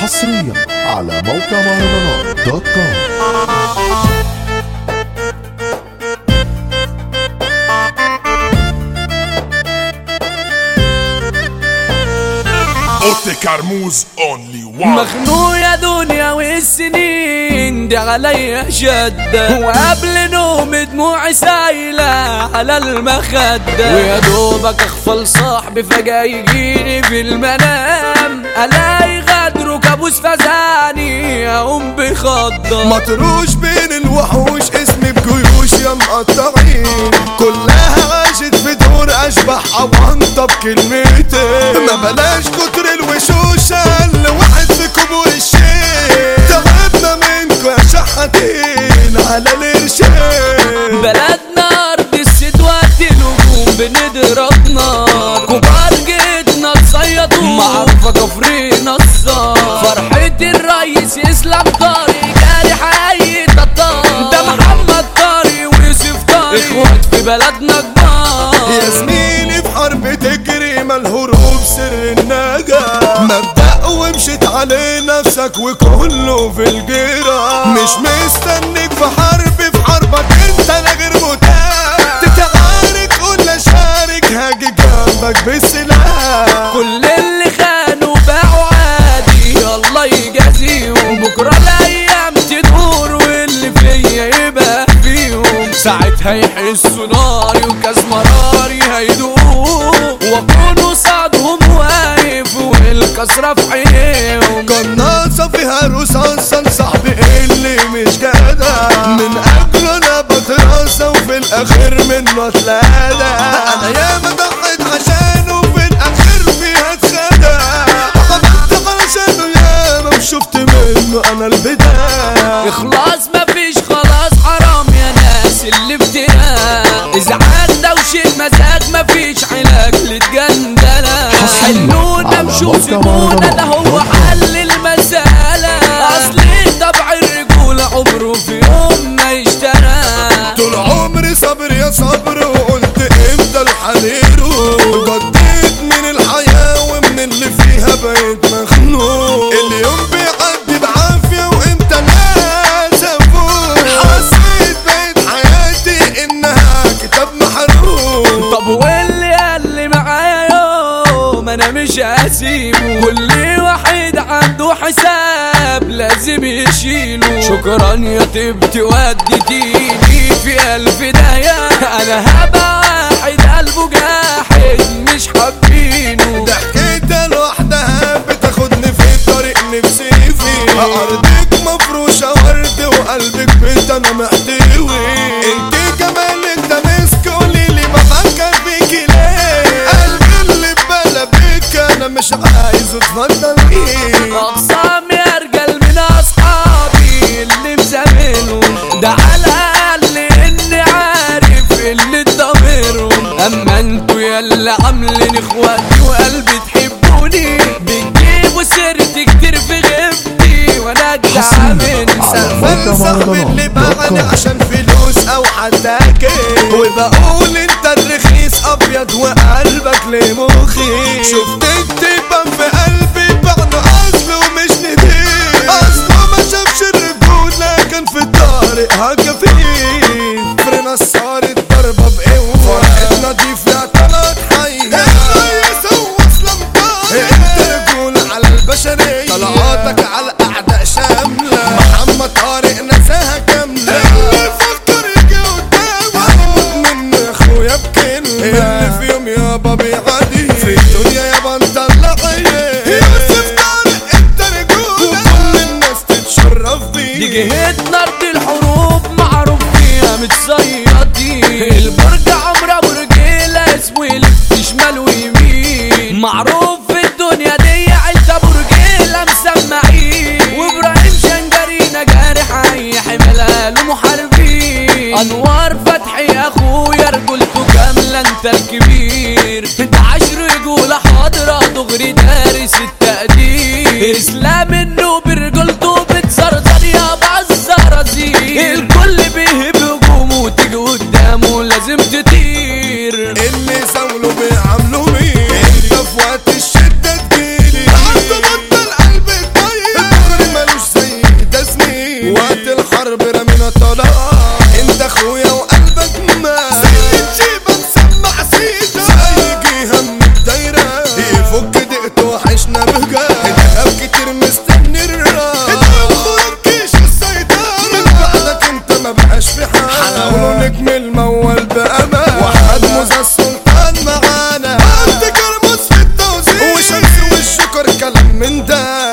حصريا على موقع مهرجانات دوت كوم اوتي كرموز اونلي وان مخنوق يا دنيا والسنين دي عليا شدة وقبل نوم دموعي سايلة على المخدة ويا دوبك اغفل صاحبي فجأة يجيني في المنام الاقي غدره كابوس فزاني اقوم بخضة مطروش بين الوحوش اسمي بجيوش يا مقطعين كلها عاشت في دور اشبح اوانطة بكلمتين ما بلاش كتر الوشوش اللي واحد في كبور الشيء تعبنا منكم يا شحاتين على القرشين بلدنا ارض السد وقت الهجوم بنضرب نار كبار جدنا تصيطوا معرفة كفرين الصار فرحة الريس اسلام طارق جارح اي تطار ده محمد طارق ويوسف طارق اخوات في بلدنا كبار يا زميلي في حرب تجري ما الهروب سر النجاة مبدأ ومشيت عليه نفسك وكله في الجيرة مش مستنيك في حرب في حربك انت لا غير متاح تتعارك قول شارك هاجي جنبك بالسلاح كل اللي خانوا باعوا عادي الله يجازيهم بكرة الأيام تدور واللي فيا يبقى فيهم ساعتها يحسوا ناري وكاس مراري هيدوق وأكون قصادهم واقف والكسرة في عينيهم قناصة فيها رصاصة صاحبي اللي مش جدع من أجله أنا بتراسة وفي الآخر منه اتلادى أنا ياما ضحيت عشانه وفي الآخر فيها اتخدع عملت علشانه ياما وشفت منه أنا البداية إخلاص مفيش خلاص حرام يا ناس اللي افتراء إزعاج دوشة مزاج مفيش علاج للجندلة حلونا على مشوا موقع سيبونا ده هو مهرجانات. حل المسألة أصل طبع الرجولة عمره في يوم ما يشترى طول عمري صبر يا صبر وقلت امتى الحنين جديت من الحياة ومن اللي فيها بقيت مخنوق اليوم بيعدي بعافية وامتى ناس افوق حسيت بقيت حياتي انها كتاب محروق طب واللي قال لي معايا يوم انا مش هسيبه كل واحد عنده حساب لازم يشيله شكرا يا طيبتي وديتيني في الف داهية انا هبقى واحد قلبه جاحد مش حابينه ضحكتها لوحدها بتاخدني في طريق نفسي فيه ارضك مفروشة ورد وقلبك بيت انا محتوي انت جمالك ده مسك قوليلي بفكر فيكي ليه قلبي اللي ببالة بيك انا مش عايز اتفضل فيه اقسام يا رجال من اصحابي اللي مزاملهم ده على الاقل اني عارف اللي ضميرهم اما انتوا يا اللي عاملين اخواتي وقلبي تحبوني بتجيبوا سيرتي كتير في غيبتي وانا اجدع حصرياً من على سنة موقع صاحبي مهرجانات اللي دوت باعني كوم. عشان فلوس او حتى كيف وبقول انت الرخيص ابيض وقلبك لمخي شفت التبان في قلبي بعد اصله مش نديم اصله ما شافش الرجولة كان في الطريق هجفيف فرنا صارت ضربة بقوة فرحتنا دي فيها تلات حيات الرئيس هو اسلام انت رجولة على البشرية طلعاتك على الاعداء شاملة محمد طارق نساها كاملة اللي فكر يجي قدامه هيموت منه يا اخويا بكلمة اللي في يوم يابا بيعدي في الدنيا يابا نطلع عينيه يوسف طارق انت رجولة وكل الناس تتشرف بيه دي جهتنا ارض الحروب معروف فيها متصيدين البرج عمرو ابو رجيله اسمه يلف شمال ويمين معروف في الدنيا دي عيلة ابو رجيله مسمعين وابراهيم شنجرينا جارح اي حملها له محاربين انوار فتحي اخويا رجولته كامله انت الكبير انت عشر رجوله حاضره دغري دارس التقدير اسلام النوب رجولته بتزرزر يا بعالزرازير الكل بيهب هجومه وتيجي قدامه لازم تطير اللي سولوا بيعاملوا مين انت في وقت الشدة تجيلي حتى بطل قلبك طيب ده